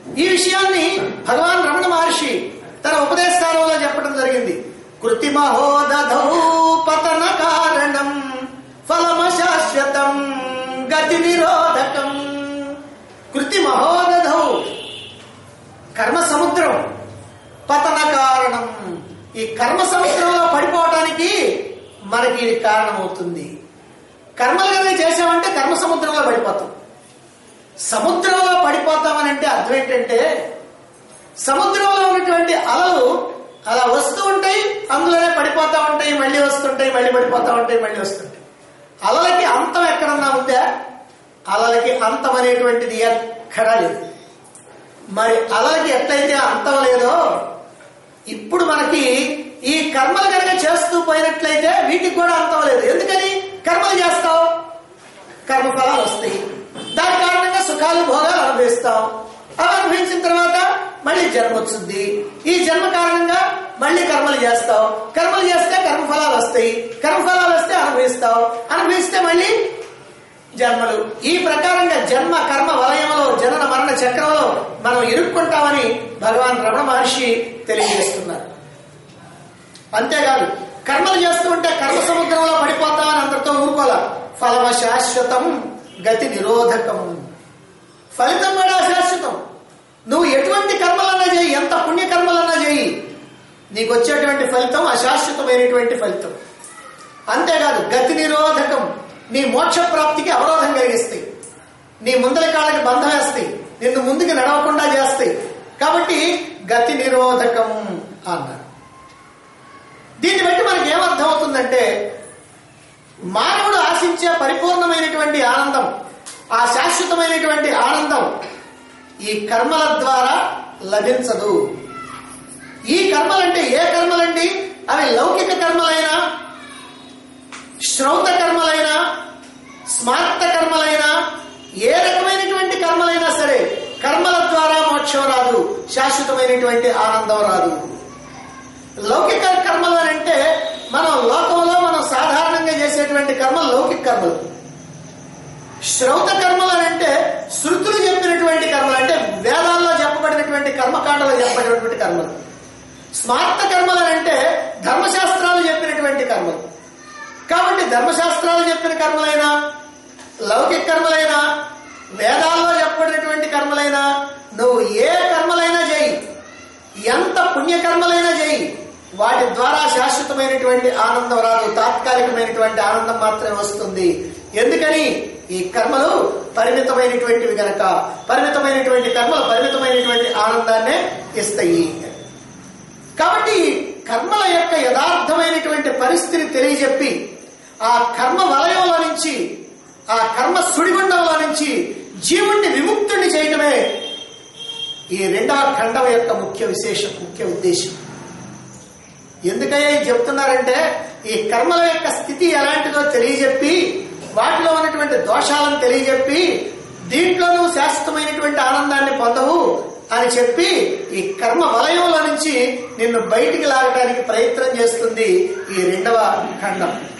ఈ విషయాన్ని భగవాన్ రమణ మహర్షి తన ఉపదేశాలలో చెప్పడం జరిగింది కృతిమహోదధౌ పతన కారణం ఫలమ శాశ్వతం గతి నిరోధకం కృతి మహోదధౌ కర్మ సముద్రం పతన కారణం ఈ కర్మ సముద్రంలో పడిపోవటానికి మనకి ఇది కారణమవుతుంది కర్మలు కనుక చేసామంటే కర్మ సముద్రంలో పడిపోతాం సముద్రంలో పడిపోతామని అంటే అర్థం ఏంటంటే సముద్రంలో ఉన్నటువంటి అలలు అలా వస్తూ ఉంటాయి అందులోనే పడిపోతా ఉంటాయి మళ్ళీ వస్తుంటాయి మళ్ళీ పడిపోతా ఉంటాయి మళ్ళీ వస్తుంటాయి అలలకి అంతం ఎక్కడన్నా ఉందా అలలకి అంతం అనేటువంటిది ఎక్కడా లేదు మరి అలలకి ఎట్లయితే అంతం లేదో ఇప్పుడు మనకి ఈ కర్మలు కనుక చేస్తూ పోయినట్లయితే వీటికి కూడా అంతం లేదు ఎందుకని కర్మలు చేస్తావు కర్మ ఫలాలు వస్తాయి దాని కారణంగా సుఖాలు భోగాలు అనుభవిస్తాం అవి అనుభవించిన తర్వాత మళ్ళీ జన్మ వచ్చింది ఈ జన్మ కారణంగా మళ్ళీ కర్మలు చేస్తావు కర్మలు చేస్తే కర్మ ఫలాలు వస్తాయి కర్మ ఫలాలు వస్తే అనుభవిస్తావు అనుభవిస్తే మళ్ళీ జన్మలు ఈ ప్రకారంగా జన్మ కర్మ వలయంలో జనన మరణ చక్రంలో మనం ఇరుక్కుంటామని భగవాన్ రమణ మహర్షి తెలియజేస్తున్నారు అంతేకాదు కర్మలు చేస్తూ ఉంటే కర్మ సముద్రంలో పడిపోతామని అంతటితో ఊరుకోల ఫలమ శాశ్వతం గతి నిరోధకం ఫలితం కూడా శాశ్వతం నువ్వు ఎటువంటి కర్మలన్నా చేయి ఎంత పుణ్యకర్మలన్నా చేయి నీకు వచ్చేటువంటి ఫలితం అశాశ్వతమైనటువంటి ఫలితం అంతేకాదు గతి నిరోధకం నీ మోక్ష ప్రాప్తికి అవరోధం కలిగిస్తాయి నీ ముందల కాళ్ళకి బంధం వేస్తాయి నిన్ను ముందుకు నడవకుండా చేస్తాయి కాబట్టి గతి నిరోధకం అన్నారు దీన్ని బట్టి మనకి ఏమర్థం అవుతుందంటే మానవుడు ఆశించే పరిపూర్ణమైనటువంటి ఆనందం ఆ శాశ్వతమైనటువంటి ఆనందం ఈ కర్మల ద్వారా లభించదు ఈ కర్మలంటే ఏ కర్మలండి అవి లౌకిక కర్మలైనా శ్రౌత కర్మలైనా స్మార్త కర్మలైనా ఏ రకమైనటువంటి కర్మలైనా సరే కర్మల ద్వారా మోక్షం రాదు శాశ్వతమైనటువంటి ఆనందం రాదు లౌకిక కర్మలు అని అంటే మనం లోకంలో మనం సాధారణంగా చేసేటువంటి కర్మలు లౌకిక కర్మలు శ్రౌత కర్మలు అని అంటే శృతులు చెప్పినటువంటి కర్మలు అంటే వేదాల్లో చెప్పబడినటువంటి కర్మకాండలో చెప్పబడినటువంటి కర్మలు స్మార్త కర్మలు అని అంటే ధర్మశాస్త్రాలు చెప్పినటువంటి కర్మలు కాబట్టి ధర్మశాస్త్రాలు చెప్పిన కర్మలైనా లౌకిక కర్మలైనా వేదాల్లో చెప్పబడినటువంటి కర్మలైనా నువ్వు ఏ కర్మలైనా చేయి ఎంత పుణ్యకర్మలైనా చేయి వాటి ద్వారా శాశ్వతమైనటువంటి ఆనందం రాదు తాత్కాలికమైనటువంటి ఆనందం మాత్రమే వస్తుంది ఎందుకని ఈ కర్మలు పరిమితమైనటువంటివి గనక పరిమితమైనటువంటి కర్మలు పరిమితమైనటువంటి ఆనందాన్నే ఇస్తాయి కాబట్టి ఈ కర్మల యొక్క యథార్థమైనటువంటి పరిస్థితిని తెలియజెప్పి ఆ కర్మ వలయంలో నుంచి ఆ కర్మ సుడిగుండంలో నుంచి జీవుణ్ణి విముక్తుణ్ణి చేయటమే ఈ రెండవ ఖండం యొక్క ముఖ్య విశేషం ముఖ్య ఉద్దేశం ఎందుకయ్యా ఇది చెప్తున్నారంటే ఈ కర్మల యొక్క స్థితి ఎలాంటిదో తెలియజెప్పి వాటిలో ఉన్నటువంటి దోషాలను తెలియజెప్పి దీంట్లో నువ్వు శాశ్వతమైనటువంటి ఆనందాన్ని పొందవు అని చెప్పి ఈ కర్మ వలయంలో నుంచి నిన్ను బయటికి లాగడానికి ప్రయత్నం చేస్తుంది ఈ రెండవ ఖండం